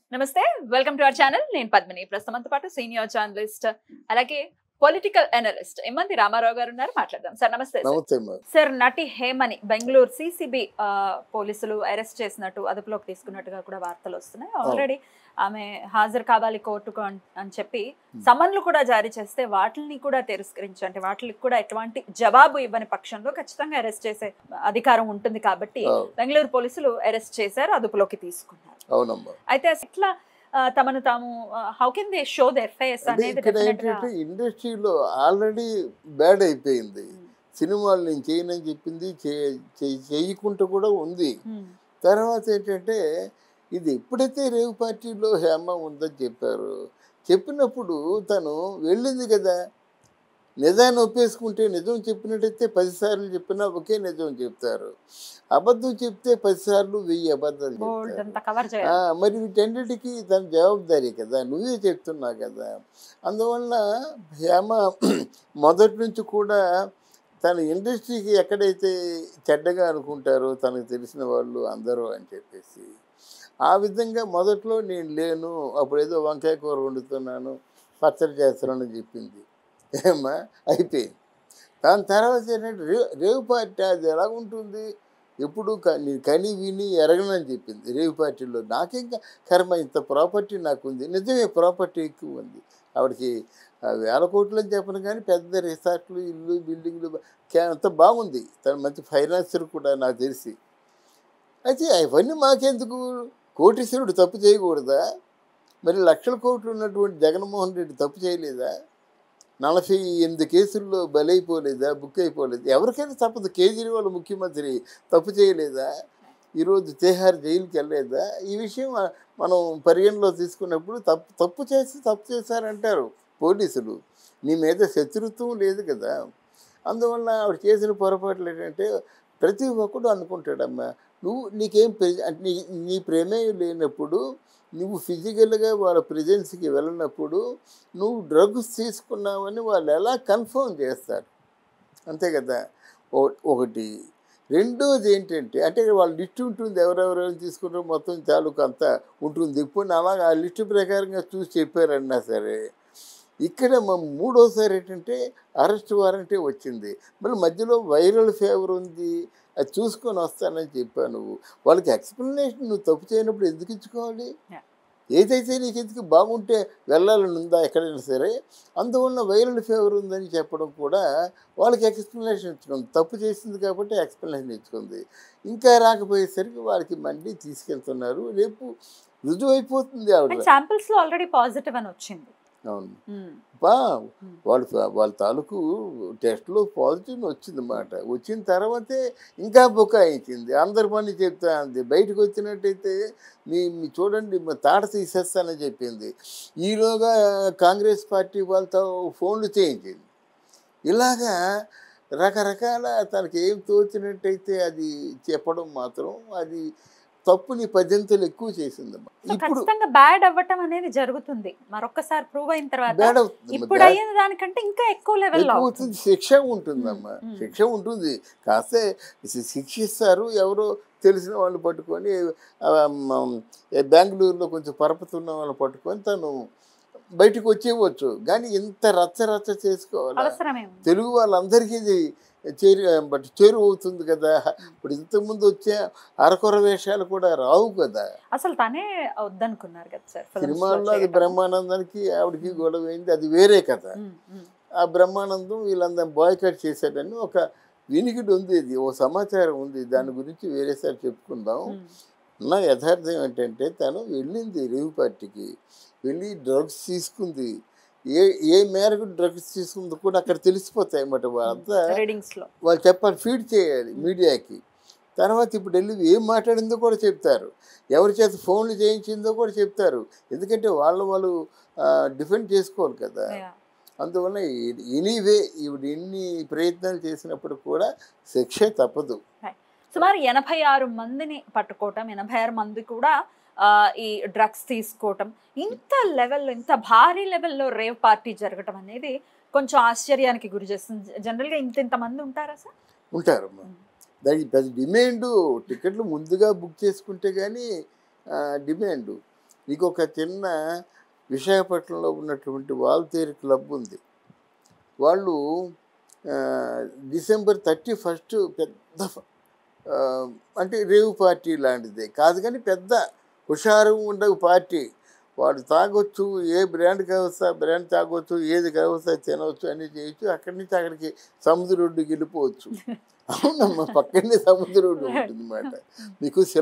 నమస్తే welcome to our channel నేను పద్మిని ప్రస్తుతంతో పాటు సీనియర్ జర్నలిస్ట్ అలాగే పొలిటికల్ అనలిస్ట్ ఎమ్మంది రామారావు గారు ఉన్నారు మాట్లాడదాం సార్ నమస్తే సార్. నమస్తే మేడం సార్ నటి హేమని బెంగళూరు సిసిబి పోలీసులు అరెస్ట్ చేసినట్టు అదుపులోకి తీసుకున్నట్టుగా కూడా వార్తలు వస్తున్నాయి ఆల్రెడీ ఆమె హాజరు కావాలి కోర్టుకు అన్- అని చెప్పి సమన్లు కూడా జారీ చేస్తే వాటిని కూడా తిరస్కరించి అంటే వాటికి కూడా ఎటువంటి జవాబు ఇవ్వని పక్షంలో ఖచ్చితంగా అరెస్ట్ చేసే అధికారం ఉంటుంది కాబట్టి అవును. బెంగళూరు పోలీసులు అరెస్ట్ చేశారు అదుపులోకి తీసుకున్నారు అవునమ్మా అయితే అసలు ఎట్లా ఆ, తమను తాము how can they show the FIS అంటే అనేది ఇక్కడ definite గా- ఏంటంటే ఇండస్ట్రీలో ఆల్రెడీ బ్యాడ్ అయిపోయింది సినిమాలు నేను చేయనని చెప్పింది చే- చే- చేయకుండా కూడా ఉంది ఉమ్, తర్వాత ఏంటంటే ఇది ఎప్పుడైతే రేవు పార్టీలో హేమ ఉందని చెప్పారు చెప్పినప్పుడు తను వెళ్ళింది కదా నిజాన్ని ఒప్పేసుకుంటే నిజం చెప్పినట్టయితే పదిసార్లు చెప్పినా ఒకే నిజం చెప్తారు అబద్ధం చెప్తే పదిసార్లు వెయ్యి అబద్ధాలు బోల్డ్ చెప్తారు అంతా కవర్ ఆ, చేయాలి మరి వీటన్నిటికీ తన జవాబుదారీ కదా నువ్వే చెప్తున్నావు కదా అందువల్ల హేమ మొదటి నుంచి కూడా తన ఇండస్ట్రీకి ఎక్కడైతే చెడ్డగా అనుకుంటారో తనకు తెలిసిన వాళ్ళు అందరూ అని చెప్పేసి ఆ విధంగా మొదట్లో నేను లేను అప్పుడు ఏదో వంకాయ కూర వండుతున్నాను పచ్చడి చేస్తున్నానని చెప్పింది ఏమా అయిపోయింది దాని తర్వాత ఏంటంటే రే రేవు పార్టీ అది ఎలా ఉంటుంది ఎప్పుడు కని కని విని ఎరగనని చెప్పింది రేవు పార్టీలో నాకింకా కర్మ ఇంత ప్రాపర్టీ నాకు ఉంది నిజమే ప్రాపర్టీ ఎక్కువ ఉంది ఆవిడకి ఆ వేల కోట్లు అని చెప్పను కానీ పెద్ద రిసార్ట్లు ఇల్లు బిల్డింగ్లు క్యా- అంత బాగుంది తను మంచి ఫైనాన్సర్ కూడా నాకు తెలిసి అయితే అవన్నీ మాకెందుకు కోటీశ్వరుడు తప్పు చేయకూడదా మరి లక్షల కోట్లు ఉన్నటువంటి జగన్మోహన్ రెడ్డి తప్పు చేయలేదా నలభై ఎనిమిది కేసుల్లో బలైపోలేదా బుక్ అయిపోలేదా ఎవరికైనా తప్పదు కేజ్రీవాల్ ముఖ్యమంత్రి తప్పు చేయలేదా ఈరోజు తిహార్ జైలుకి వెళ్ళలేదా ఈ విషయం ఆ, మనం పరిగణలో తీసుకున్నప్పుడు తప్పు తప్పు చేసి తప్పు చేశారంటారు పోలీసులు నీ మీద శత్రుత్వం లేదు కదా అందువల్ల ఆవిడ చేసిన పొరపాట్లు ఏంటంటే ప్రతి ఒక్కడు అనుకుంటాడమ్మా నువ్వు నీకేం ప్రె- అంటే నీ నీ ప్రమేయం లేనప్పుడు నువ్వు ఫిజికల్గా వాళ్ళ ప్రెజెన్స్కి వెళ్ళినప్పుడు నువ్వు డ్రగ్స్ తీసుకున్నావని వాళ్ళు ఎలా కన్ఫర్మ్ చేస్తారు అంతే కదా ఓ- ఒకటి రెండోది ఏంటంటే అంటే వాళ్ళ లిస్ట్ ఉంటుంది ఎవరెవరెవరు తీసుకున్నారో మొత్తం తాలూకు అంతా ఉంటుంది ఇప్పుడు అలాగా ఆ లిస్టు ప్రకారంగా చూసి చెప్పారన్నా సరే ఇక్కడ మా మూడోసారి ఏంటంటే అరెస్ట్ వారంటే వచ్చింది మళ్ళీ మధ్యలో వైరల్ ఫీవర్ ఉంది అది చూసుకొని వస్తానని చెప్పాను నువ్వు వాళ్ళకి ఎక్స్ప్లెనేషన్ నువ్వు తప్పు చేయనప్పుడు ఎందుకు ఇచ్చుకోవాలి Yeah. ఏదైతే నీకు ఎందుకు బాగుంటే వెళ్ళాలని ఉందా ఎక్కడైనా సరే అందువల్ల వైరల్ ఫీవర్ ఉందని చెప్పడం కూడా వాళ్ళకి ఎక్స్ప్లెనేషన్ ఇచ్చుకుంది తప్పు చేసింది కాబట్టి ఎక్స్ప్లెనేషన్ ఇచ్చుకుంది ఇంకా రాకపోయేసరికి వాళ్ళకి మళ్ళీ తీసుకెళ్తున్నారు రేపు రుజువు అయిపోతుంది ఆవిడ అండ్ శాంపిల్స్ లో ఆల్రెడీ పాజిటివ్ అని వచ్చింది అవును ఉమ్, బా Hmm. వాళ్ళ వాళ్ళ తాలూకు టెస్ట్లో పాజిటివ్ వచ్చిందన్నమాట వచ్చిన తర్వాతే ఇంకా బుకాయించింది అందరి పని చెప్తా అంది బయటకు వచ్చినట్టయితే మీ మీ చూడండి మా తాట తీసేస్తానని చెప్పింది ఈలోగా కాంగ్రెస్ పార్టీ వాళ్ళతో ఫోన్లు చేయించింది ఇలాగా రకరకాల తనకి ఏం తోచినట్టయితే అది చెప్పడం మాత్రం అది తప్పుని పద్దెంతలు ఎక్కువ చేసిందమ్మా సో ఇప్పుడు ఖచ్చితంగా బ్యాడ్ అవ్వటం అనేది జరుగుతుంది మరొకసారి ప్రూవ్ అయిన తర్వాత బ్యాడ్ అవుతుంది ఇప్పుడు అయ్యేది దానికంటే ఇంకా ఎక్కువ లెవెల్లో ఎక్కువ అవుతుంది శిక్ష ఉంటుందమ్మా మ్మ్. శిక్ష ఉంటుంది కాస్తే శి- శిక్షిస్తారు ఎవరో తెలిసిన వాళ్ళు పట్టుకొని ఆ, మ, ఏ బెంగళూరులో కొంచెం పరపతున్న వాళ్ళు పట్టుకొని తను బయటకు వచ్చేవచ్చు కానీ ఇంత రచ్చ రచ్చ చేసుకోవాలి అవసరమే ఉంది. తెలుగు వాళ్ళందరికీ ఇది చేరు బట్ చేరువ అవుతుంది కదా ఇప్పుడు ఇంతకుముందు వచ్చే అరకొర వేషాలు కూడా రావు కదా అసలు తనే వద్దనుకున్నారు కదా సార్ films లో సినిమాల్లో అది చేయటం. బ్రహ్మానందానికి ఆవిడకి గొడవ అయింది అది వేరే కథ ఉమ్, ఉమ్. ఆ బ్రహ్మానందం వీళ్ళందరం బాయ్కట్ చేశాడని ఒక వినికిడి ఉంది ఇది ఓ సమాచారం ఉంది దాని గురించి వేరేసారి చెప్పుకుందాం ఉమ్. నా యథార్థం ఏంటంటే తను వెళ్ళింది రేవు పార్టీకి వెళ్ళి డ్రగ్స్ తీసుకుంది ఏ ఏ మేరకు డ్రగ్స్ తీసుకుందో కూడా అక్కడ తెలిసిపోతాయి అన్నమాట వాళ్ళంతా రీడింగ్స్ లో వాళ్ళు చెప్పాలి ఫీడ్ చేయాలి మీడియాకి తర్వాత ఇప్పుడు వెళ్ళి ఏం మాట్లాడిందో కూడా చెప్తారు ఎవరి చేత ఫోన్లు చేయించిందో కూడా చెప్తారు ఎందుకంటే వాళ్ళు వాళ్ళు డిఫెండ్ చేసుకోవాలి కదా Yeah. అందువల్ల ఎనీవే ఈవిడ ఎన్ని ప్రయత్నాలు చేసినప్పుడు కూడా శిక్ష తప్పదు సుమారు ఎనభై ఆరు మందిని పట్టుకోవటం ఎనభై ఆరు మంది కూడా ఆ, ఈ డ్రగ్స్ తీసుకోవటం ఇంత లెవెల్లో ఇంత భారీ లెవెల్లో రేవ్ పార్టీ జరగటం అనేది కొంచెం ఆశ్చర్యానికి గురి చేస్తుంది జనరల్గా ఇంత ఇంత మంది ఉంటారా సార్ ఉంటారమ్మా దానికి పెద్ద డిమాండ్ టికెట్లు ముందుగా బుక్ చేసుకుంటే కానీ డిమాండ్ నీకు ఒక చిన్న విశాఖపట్నంలో ఉన్నటువంటి వాల్తేరు క్లబ్ ఉంది వాళ్ళు ఆ, డిసెంబర్ థర్టీ ఫస్ట్ పెద్ద ఆ, అంటే రేవు పార్టీ లాంటిదే కాదు కానీ పెద్ద హుషారు ఉండవు పార్టీ వాడు తాగొచ్చు ఏ బ్రాండ్ కావచ్చా బ్రాండ్ తాగొచ్చు ఏది కావచ్చా తినవచ్చు అన్నీ చేయొచ్చు అక్కడి నుంచి అక్కడికి సముద్ర ఒడ్డుకి వెళ్ళిపోవచ్చు అవునమ్మా పక్కనే సముద్ర ఒడ్డు ఉంటుంది అన్నమాట మీకు